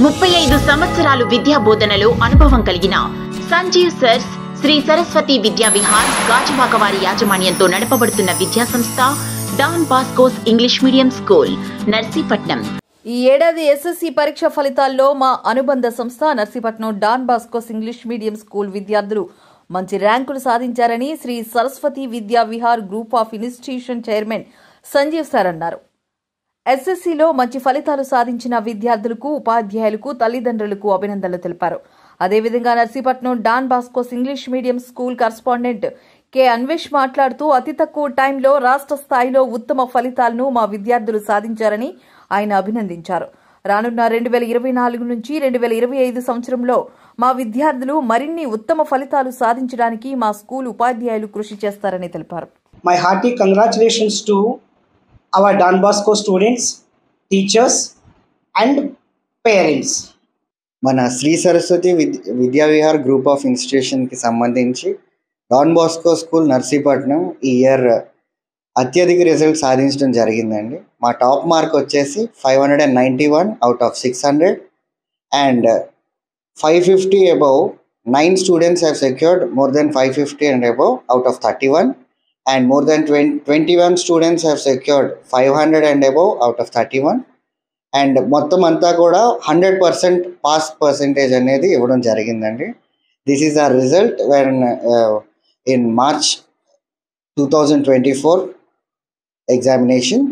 ముప్పై ఐదు సంవత్సరాలు విద్యా బోధనలో అనుభవం కలిగిన సంజీవ్ సర్స్ శ్రీ సరస్వతి విద్యా విహార్ గాజువాక వారి యాజమాన్యంతో నడపబడుతున్న విద్యా సంస్థ Don Bosco's English medium school Narsipatnam ఈ ఏడాది ఎస్ఎస్సి పరీక్ష ఫలితాల్లో మా అనుబంధ సంస్థ Narsipatnam Don Bosco's English medium school విద్యార్థులు మంచి ర్యాంకులు సాధించారని Shri Saraswati Vidya Vihar group of institution chairman Sanjeev sir అన్నారు ఎస్ఎస్సిలో మంచి ఫలితాలు సాధించిన విద్యార్థులకు ఉపాధ్యాయులకు తల్లిదండ్రులకు అభినందనలు తెలిపారు అదేవిధంగా Narsipatnam Don Bosco's English medium school correspondent K Anvesh మాట్లాడుతూ అతి తక్కువ టైంలో రాష్ట్ర స్థాయిలో ఉత్తమ ఫలితాలను మా విద్యార్థులు సాధించారని ఆయన అభినందించారు రానున్న రెండు వేల ఇరవై నాలుగు నుంచి రెండు వేల ఇరవై ఐదు సంవత్సరంలో మా విద్యార్థులు మరిన్ని ఉత్తమ ఫలితాలు సాధించడానికి మా స్కూల్ ఉపాధ్యాయులు కృషి చేస్తారని తెలిపారు My hearty congratulations to our Don Bosco students, teachers, and parents. మన శ్రీ సరస్వతి విద్ విద్యా విహార్ గ్రూప్ ఆఫ్ ఇన్స్టిట్యూషన్కి సంబంధించి డాన్ బాస్కో స్కూల్ నర్సీపట్నం ఈ ఇయర్ అత్యధిక రిజల్ట్ సాధించడం జరిగిందండి మా టాప్ మార్క్ వచ్చేసి five hundred and ninety one out of six hundred and five fifty above nine students have secured more than five fifty and above out of thirty one and more than twenty twenty one students have secured five hundred and above out of thirty one and మొత్తం అంతా కూడా hundred percent pass percentage అనేది ఇవ్వడం జరిగిందండి this is our result when in March two thousand twenty four examination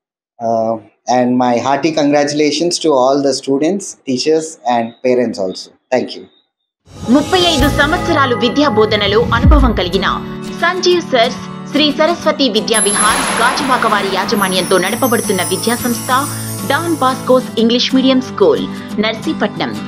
and my hearty congratulations to all the students teachers and parents also thank you ముప్పై ఐదు సంవత్సరాలు విద్యా బోధనలో అనుభవం కలిగిన సంజీవ్ సర్స్ శ్రీ సరస్వతి విద్యా విహార్ గాజువాక వారి యాజమాన్యంతో నడపబడుతున్న విద్యా సంస్థ Don Bosco's English medium school Narsipatnam